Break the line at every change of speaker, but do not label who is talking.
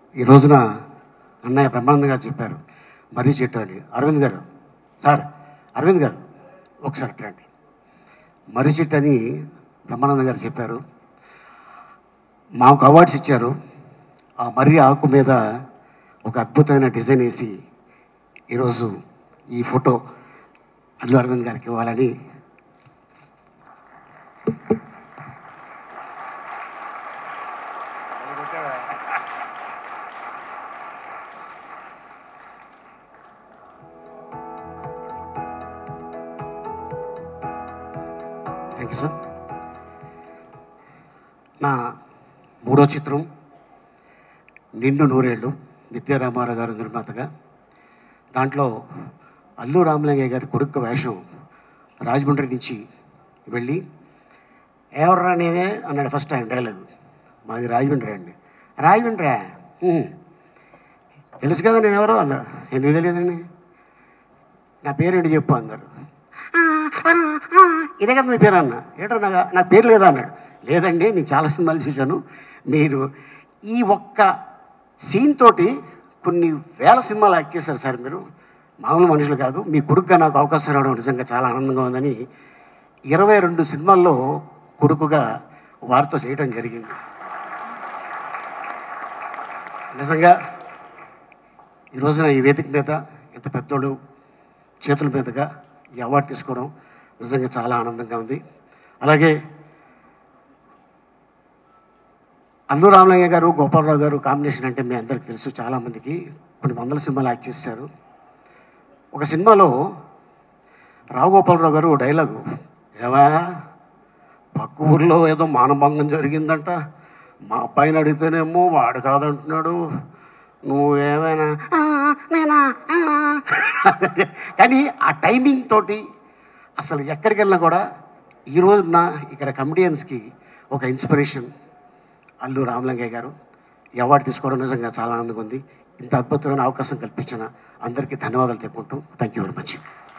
ఈ రోజున అన్నయ్య బ్రహ్మానందం గారు చెప్పారు మరీ చెట్టు అని అరవింద్ గారు సార్ అరవింద్ గారు ఒకసారి అట్లా రండి మర్రి చెట్టు అని బ్రహ్మానందం గారు చెప్పారు మాకు అవార్డ్స్ ఇచ్చారు ఆ మర్రి ఆకు మీద ఒక అద్భుతమైన డిజైన్ వేసి ఈరోజు ఈ ఫోటో అల్లు అరవింద్ గారికి ఇవ్వాలని థ్యాంక్ యూ సార్ నా మూడో చిత్రం నిండు నూరేళ్ళు నిత్యారామారావు గారు నిర్మాతగా దాంట్లో అల్లు రామలింగయ్య గారి కొడుకు వేషం రాజమండ్రి నుంచి వెళ్ళి ఎవర్రా అనేదే అన్నాడు ఫస్ట్ టైం డైలాగ్ మాది రాజమండ్రి అండి రాజమండ్రి తెలుసు కదా నేను ఎవరో అన్నాడు ఎందుకు తెలియదండి నా పేరేంటి చెప్పు అన్నారు "ఆ, ఆ, ఆ, ఇదే కదా మీ పేరు అన్న ఏంటో నాకు నాకు పేరు లేదా అన్నాడు లేదండి నేను చాలా సినిమాలు చూశాను మీరు ఈ ఒక్క సీన్ తోటి కొన్ని వేల సినిమాలు యాక్ట్ చేశారు సార్ మీరు మామూలు మనుషులు కాదు మీ కొడుకుగా నాకు అవకాశం రావడం నిజంగా చాలా ఆనందంగా ఉందని ఇరవై రెండు సినిమాల్లో కొడుకుగా వారితో చేయడం జరిగింది నిజంగా ఈ రోజున ఈ వేదిక మీద ఇంత పెద్దోడు చేతుల మీదుగా ఈ అవార్డు తీసుకోవడం నిజంగా చాలా ఆనందంగా ఉంది అలాగే అల్లు రామలింగ గారు గోపాలరావు గారు కాంబినేషన్ అంటే మీ అందరికి తెలుసు చాలామందికి కొన్ని వందల సినిమాలు యాక్ట్ చేశారు ఒక సినిమాలో రావు గోపాలరావు గారు ఓ డైలాగు ఏవా పక్క ఊర్లో ఏదో మానభంగం జరిగిందంట మా అబ్బాయిని అడిగితేనేమో వాడు కాదంటున్నాడు నువ్వు ఏమైనా "ఆ, నేనా ఆ." కానీ ఆ టైమింగ్ తోటి అసలు ఎక్కడికి వెళ్ళినా కూడా ఈ రోజున ఇక్కడ కమిడియన్స్కి ఒక ఇన్స్పిరేషన్ అల్లు రామలింగయ్య గారు ఈ అవార్డు తీసుకోవడం నిజంగా చాలా ఆనందంగా ఉంది ఇంత అద్భుతమైన అవకాశం కల్పించిన అందరికీ ధన్యవాదాలు చెప్పుకుంటూ థ్యాంక్ యూ వెరీ మచ్